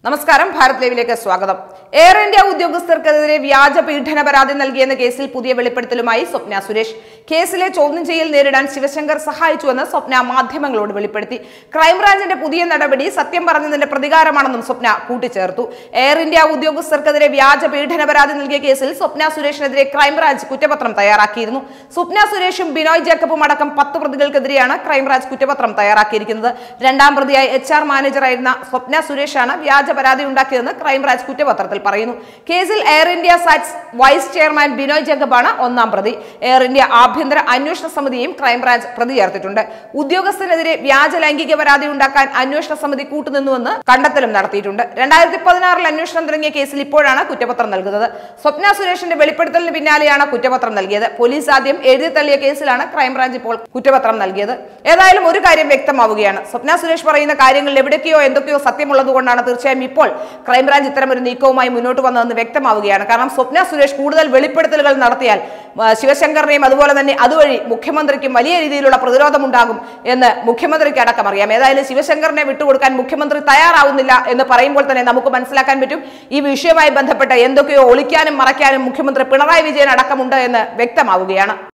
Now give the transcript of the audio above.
നമസ്കാരം ഭാരത് ലൈവിലേക്ക് സ്വാഗതം എയർ ഇന്ത്യ ഉദ്യോഗസ്ഥർക്കെതിരെ വ്യാജ പീഡന പരാതി നൽകിയെന്ന കേസിൽ പുതിയ വെളിപ്പെടുത്തലുമായി സ്വപ്ന സുരേഷ് കേസിലെ ചോദ്യം ചെയ്യൽ നേരിടാൻ ശിവശങ്കർ സഹായിച്ചുവെന്ന് സ്വപ്ന മാധ്യമങ്ങളോട് വെളിപ്പെടുത്തി ക്രൈംബ്രാഞ്ചിന്റെ പുതിയ നടപടി സത്യം പറഞ്ഞതിന്റെ പ്രതികാരമാണെന്നും സ്വപ്ന കൂട്ടിച്ചേർത്തു എയർ ഇന്ത്യ ഉദ്യോഗസ്ഥർക്കെതിരെ വ്യാജ പീഡന പരാതി നൽകിയ കേസിൽ സ്വപ്ന സുരേഷിനെതിരെ ക്രൈംബ്രാഞ്ച് കുറ്റപത്രം തയ്യാറാക്കിയിരുന്നു സ്വപ്ന സുരേഷും ബിനോയ് ജേക്കബും അടക്കം പത്ത് പ്രതികൾക്കെതിരെയാണ് ക്രൈംബ്രാഞ്ച് കുറ്റപത്രം തയ്യാറാക്കിയിരിക്കുന്നത് രണ്ടാം പ്രതിയായ എച്ച് ആർ മാനേജറായിരുന്ന സ്വപ്ന സുരേഷാണ് വ്യാജ പരാതി ഉണ്ടാക്കിയതെന്ന് ക്രൈംബ്രാഞ്ച് കുറ്റപത്രത്തിൽ പറയുന്നു കേസിൽ Air India SATS vice chairman Binoy ജേക്കബാണ് ഒന്നാം പ്രതി എയർ ഇന്ത്യ ആഭ്യന്തര അന്വേഷണ സമിതിയും ക്രൈംബ്രാഞ്ച് പ്രതി ചേർത്തിട്ടുണ്ട് ഉദ്യോഗസ്ഥനെതിരെ വ്യാജ ലൈംഗിക പരാതി ഉണ്ടാക്കാൻ അന്വേഷണ സമിതി കൂട്ടുനിന്നുവെന്ന് കണ്ടെത്തലും നടത്തിയിട്ടുണ്ട് രണ്ടായിരത്തി പതിനാറിൽ അന്വേഷണം തുടങ്ങിയ കേസിൽ ഇപ്പോഴാണ് കുറ്റപത്രം നൽകുന്നത് സ്വപ്ന സുരേഷിന്റെ വെളിപ്പെടുത്തലിന് പിന്നാലെയാണ് കുറ്റപത്രം നൽകിയത് പോലീസ് ആദ്യം എഴുതി തള്ളിയ കേസിലാണ് ക്രൈംബ്രാഞ്ച് ഇപ്പോൾ കുറ്റപത്രം നൽകിയത് ഏതായാലും ഒരു കാര്യം വ്യക്തമാവുകയാണ് സ്വപ്ന സുരേഷ് പറയുന്ന കാര്യങ്ങളിൽ എവിടേക്കോ എന്തൊക്കെയോ സത്യമുള്ളത് കൊണ്ടാണ് തീർച്ചയായും ഇപ്പോൾ ക്രൈംബ്രാഞ്ച് ഇത്തരമൊരു നീക്കവുമായി മുന്നോട്ട് വന്നതെന്ന് വ്യക്തമാവുകയാണ് കാരണം സ്വപ്ന സുരേഷ് കൂടുതൽ വെളിപ്പെടുത്തലുകൾ നടത്തിയാൽ ആ, ശിവശങ്കറിനെയും അതുപോലെ തന്നെ അതുവഴി മുഖ്യമന്ത്രിക്കും വലിയ രീതിയിലുള്ള പ്രതിരോധമുണ്ടാകും എന്ന് മുഖ്യമന്ത്രിക്ക് അടക്കം അറിയാം ഏതായാലും ശിവശങ്കറിനെ വിട്ടുകൊടുക്കാൻ മുഖ്യമന്ത്രി തയ്യാറാവുന്നില്ല എന്ന് പറയുമ്പോൾ തന്നെ നമുക്ക് മനസ്സിലാക്കാൻ പറ്റും ഈ വിഷയവുമായി ബന്ധപ്പെട്ട് എന്തൊക്കെയോ ഒളിക്കാനും മറയ്ക്കാനും മുഖ്യമന്ത്രി പിണറായി വിജയൻ അടക്കമുണ്ട് എന്ന് വ്യക്തമാവുകയാണ്